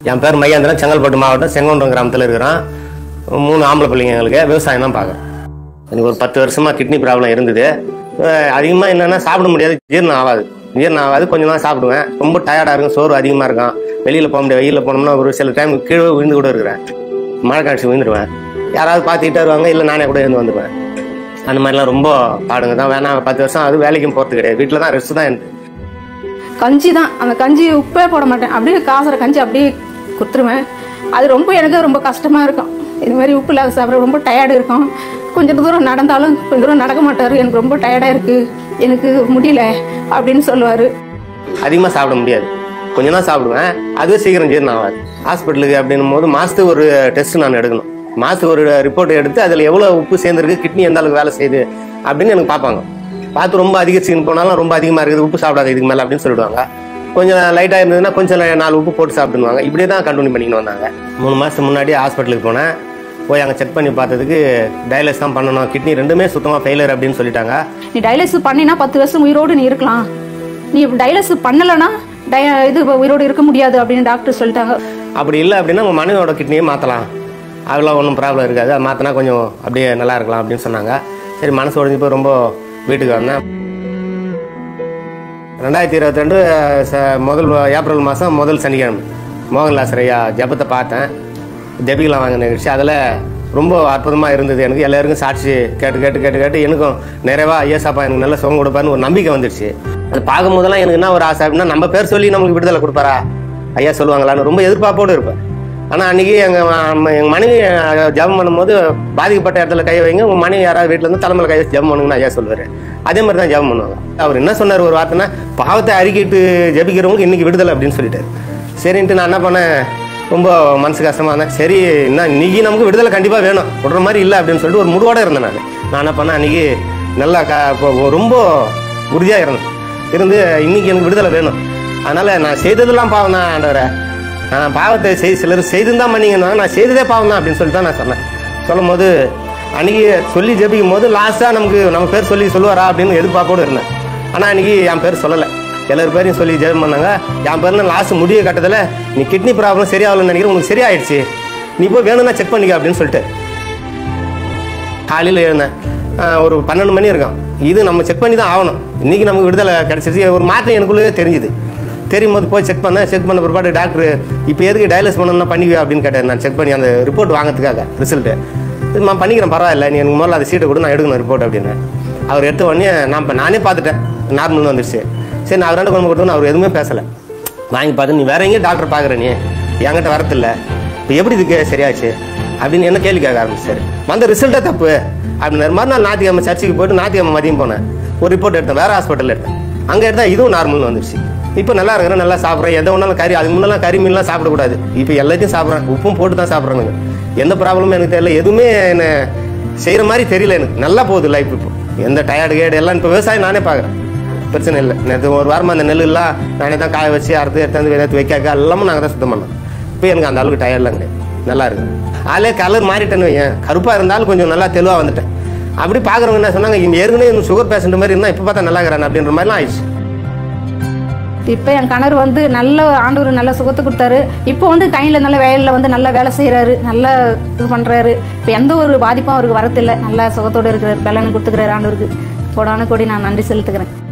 என் பேர் மையாந்திரன் செங்கல்பட்டு மாவட்டம் செங்கோன்றம் கிராமத்தில் இருக்கிறோம் மூணு ஆம்பளை பிள்ளைங்க எங்களுக்கு விவசாயம் தான் பார்க்குறேன் எனக்கு ஒரு பத்து வருஷமாக கிட்னி ப்ராப்ளம் இருந்தது அதிகமாக என்னென்னா சாப்பிட முடியாது ஜீரணம் ஆகாது ஜீரணம் ஆகாது கொஞ்சம் தான் சாப்பிடுவேன் ரொம்ப டயர்டாக இருக்கும் சோறு அதிகமாக இருக்கும் வெளியில் போக முடியாது வெயிலில் போனோம்னா ஒரு சில டைம் கீழே விழுந்து கூட இருக்கிறேன் மழை காய்ச்சி விழுந்துருவேன் யாராவது பார்த்துக்கிட்டே வருவாங்க இல்லை நானே கூட இருந்து வந்துடுவேன் அந்த மாதிரிலாம் ரொம்ப பாடுங்க தான் வேணாம் பத்து வருஷம் அது வேலைக்கும் போகிறது கிடையாது வீட்டில் தான் ரெஸ்ட் தான் எனக்கு கஞ்சி தான் அந்த கஞ்சி உப்பே போட மாட்டேன் அப்படியே காசுற கஞ்சி அப்படியே கொடுத்துருவேன் அது ரொம்ப எனக்கு ரொம்ப கஷ்டமா இருக்கும் இது மாதிரி உப்பு இல்லாத சாப்பிட ரொம்ப டயர்டு இருக்கும் கொஞ்சம் தூரம் நடந்தாலும் கொஞ்சம் தூரம் நடக்க மாட்டார் எனக்கு ரொம்ப டயர்டாக இருக்கு எனக்கு முடியல அப்படின்னு சொல்லுவார் அதிகமாக சாப்பிட முடியாது கொஞ்சம் தான் சாப்பிடுவேன் அதுவே சீக்கிரம் ஜீரணம் ஆகாது ஹாஸ்பிட்டலுக்கு அப்படின்னும் போது மாதத்துக்கு ஒரு டெஸ்ட் நான் எடுக்கணும் மாதத்துக்கு ஒரு ரிப்போர்ட் எடுத்து அதில் எவ்வளோ உப்பு சேர்ந்துருக்கு கிட்னி எந்த அளவுக்கு வேலை செய்யுது அப்படின்னு எனக்கு பார்ப்பாங்க பார்த்து ரொம்ப அதிகரிச்சுன்னு போனாலும் ரொம்ப அதிகமாக இருக்குது உப்பு சாப்பிடாத இதுக்கு மேலே அப்படின்னு சொல்லிடுவாங்க கொஞ்சம் லைட்டாக இருந்ததுன்னா கொஞ்சம் நாலு உப்பு போட்டு சாப்பிடுவாங்க இப்படியே தான் கண்டினியூ பண்ணிக்கிட்டு வந்தாங்க மூணு மாதம் முன்னாடி ஹாஸ்பிட்டலுக்கு போனேன் போய் அங்கே செக் பண்ணி பார்த்ததுக்கு டயலிஸ் தான் பண்ணணும் கிட்னி ரெண்டுமே சுத்தமாக ஃபெயிலியர் அப்படின்னு சொல்லிட்டாங்க நீ டயலிசிஸ் பண்ணினா பத்து வருஷம் உயிரோடு நீ இருக்கலாம் நீ டயலிசிஸ் பண்ணலைன்னா டய இது உயிரோடு இருக்க முடியாது அப்படின்னு டாக்டர் சொல்லிட்டாங்க அப்படி இல்லை அப்படின்னா உங்கள் மனைவியோட கிட்னியே மாற்றலாம் அதெல்லாம் ஒன்றும் ப்ராப்ளம் இருக்காது அது மாற்றினா கொஞ்சம் அப்படியே நல்லா இருக்கலாம் அப்படின்னு சொன்னாங்க சரி மனசு உடஞ்சி போய் ரொம்ப வீட்டுக்கு வந்தேன் ரெண்டாயிரத்தி இருபத்தி ரெண்டு முதல் ஏப்ரல் மாதம் முதல் சனிக்கிழமை மோகன்லாஸ் ஐயா ஜபத்தை பார்த்தேன் ஜபிக்கலாம் வாங்க நிகழ்ச்சி அதில் ரொம்ப அற்புதமாக இருந்தது எனக்கு எல்லாருக்கும் சாட்சி கேட்டு கேட்டு கேட்டு கேட்டு எனக்கும் நிறைவா ஐயசாப்பா எனக்கு நல்ல சுகம் கொடுப்பாருன்னு ஒரு நம்பிக்கை வந்துடுச்சு அது பார்க்கும் போதெல்லாம் எனக்கு என்ன ஒரு ஆசை அப்படின்னா நம்ம பேர் சொல்லி நம்மளுக்கு விடுதலை கொடுப்பாரா ஐயா சொல்லுவாங்களான்னு ரொம்ப எதிர்பார்ப்போடு இருப்பேன் ஆனால் அன்றைக்கி எங்கள் எங்கள் மனைவி அஹ், ஜெபம் பண்ணும்போது பாதிக்கப்பட்ட இடத்துல கை வைங்க உங்கள் மனைவி யாராவது வீட்டில் இருந்து தலைமையில் கை வச்சு ஜெபம் பண்ணுங்கன்னு ஐயா சொல்லுவார் அதே மாதிரி தான் ஜெபம் பண்ணுவாங்க அவர் என்ன சொன்னார் ஒரு வார்த்தைன்னா பாவத்தை அறிக்கிட்டு ஜெபிக்கிறவங்களுக்கு இன்னைக்கு விடுதலை அப்படின்னு சொல்லிட்டாரு சரின்ட்டு நான் என்ன பண்ணேன் ரொம்ப மனசு கஷ்டமா இருந்தேன் சரி என்ன இன்னைக்கு நமக்கு விடுதலை கண்டிப்பாக வேணும் விடுற மாதிரி இல்லை அப்படின்னு சொல்லிட்டு ஒரு முடிவோட இருந்தேன் நான் நான் என்ன பண்ணேன் அன்றைக்கி நல்லா க இப்போ ரொம்ப உறுதியாக இருந்தேன் இருந்து இன்னைக்கு எனக்கு விடுதலை வேணும் அதனால் நான் செய்ததெல்லாம் பாவம் தான் ஆண்டவரை நான் பாவத்தை செய் சிலர் செய்துதான் பண்ணீங்கன்னா நான் செய்ததே பாவம் தான் அப்படின்னு சொல்லிட்டு தான் நான் சொன்னேன் சொல்லும் போது அன்னைக்கு சொல்லி ஜெபிக்கும் போது லாஸ்ட்டாக நமக்கு நம்ம பேர் சொல்லி சொல்லுவாரா அப்படின்னு எதிர்பார்ப்போடு இருந்தேன் ஆனால் அன்னைக்கு என் பேர் சொல்லலை எல்லார் பேரையும் சொல்லி ஜெபம் பண்ணாங்க என் பேரில் லாஸ்ட் முடிய கட்டத்தில் நீ கிட்னி ப்ராப்ளம் சரியாகலன்னு நினைக்கிறேன் உனக்கு சரியாயிடுச்சு நீ போய் வேணும்னா செக் பண்ணிக்க அப்படின்னு சொல்லிட்டு காலையில் எழுந்தேன் ஆஹ் ஒரு பன்னெண்டு மணி இருக்கும் இது நம்ம செக் பண்ணி தான் ஆகணும் இன்றைக்கி நமக்கு விடுதலை கிடச்சிருச்சு ஒரு மாற்றம் எனக்குள்ளேயே தெரிஞ்சுது தெரியும் போது போய் செக் பண்ணேன் செக் பண்ண பிற்பாடு டாக்டர் இப்போ எதுக்கு டயலிஸ் பண்ணணும்னா பண்ணிக்குவா அப்படின்னு கேட்டேன் நான் செக் பண்ணி அந்த ரிப்போர்ட் வாங்கிறதுக்காக ரிசல்ட்டு இது நான் பண்ணிக்கிறேன் பரவாயில்ல நீ எனக்கு முதல்ல அந்த சீட்டை கூட நான் எடுக்கணும் ரிப்போர்ட் அப்படின்னு அவர் எடுத்த உடனே நான் இப்போ நானே பார்த்துட்டேன் நார்மல்னு வந்துருச்சு சரி நான் அவராண்ட கொண்டு கொடுத்தோன்னு அவர் எதுவுமே பேசலை வாங்கி பார்த்து நீ வேற எங்கேயும் டாக்டர் பார்க்குற நீ என்கிட்ட வரதில்ல இப்போ எப்படி இதுக்கு சரியாச்சு அப்படின்னு என்ன கேள்வி கேட்க ஆரம்பிச்சாரு வந்த ரிசல்ட்டே தப்பு அப்படின்னாரு மறுநாள் ஞாயிற்றுக்கிழமை சர்ச்சுக்கு போயிட்டு ஞாயிற்றுக்கிழமை மதியம் போனேன் ஒரு ரிப்போர்ட் எடுத்தேன் வேற ஹாஸ்பிட்டல் எடுத்தேன் அங்கே எடுத்தால் இதுவும் நார்மல்னு வந்துருச்சு இப்போ நல்லா இருக்கிறேன் நல்லா சாப்பிட்றேன் எதை ஒன்றாலும் கறி அதுக்கு முன்னெல்லாம் கறி மீன்லாம் சாப்பிடக்கூடாது இப்போ எல்லாத்தையும் சாப்பிட்றேன் உப்பும் போட்டு தான் சாப்பிட்றேங்க எந்த ப்ராப்ளமும் எனக்கு தெரியல எதுவுமே என்ன செய்கிற மாதிரி தெரியல எனக்கு நல்லா போகுது லைஃப் இப்போ எந்த டயர்டு கேடு எல்லாம் இப்போ விவசாயம் நானே பார்க்குறேன் பிரச்சனை இல்லை நேற்று ஒரு வாரமாக அந்த நெல்லுலாம் நானே தான் காய வச்சு அறுத்து எடுத்து எடுத்து வைக்காக்க எல்லாமே நாங்கள் தான் சுத்தம் பண்ணோம் இப்போ எனக்கு அந்த அளவுக்கு டயர்ட்லாம் கிடையாது நல்லா இருக்கு அதிலே கலர் மாறிட்டேன்னு வையேன் கருப்பாக இருந்தாலும் கொஞ்சம் நல்லா தெளிவாக வந்துட்டேன் அப்படி பார்க்குறவங்க என்ன சொன்னாங்க இங்கே ஏற்கனவே இன்னும் சுகர் பேஷண்ட் மாதிரி இருந்தால் இப்போ பார்த்தா நல்லா இருக்கிறான் அப்படின்ற மாதிரிலாம் ஆயிடுச்சு இப்போ என் கணவர் வந்து நல்ல ஆண்டவர் நல்ல சுகத்தை கொடுத்தாரு இப்போ வந்து கையில் நல்ல வேலையில் வந்து நல்லா வேலை செய்கிறாரு நல்லா இது பண்ணுறாரு இப்போ எந்த ஒரு பாதிப்பும் அவருக்கு வரதில்லை நல்லா சுகத்தோடு இருக்கிறார் பலன் கொடுத்துக்கிறாரு ஆண்டவருக்கு கோடான கோடி நான் நன்றி செலுத்துக்கிறேன்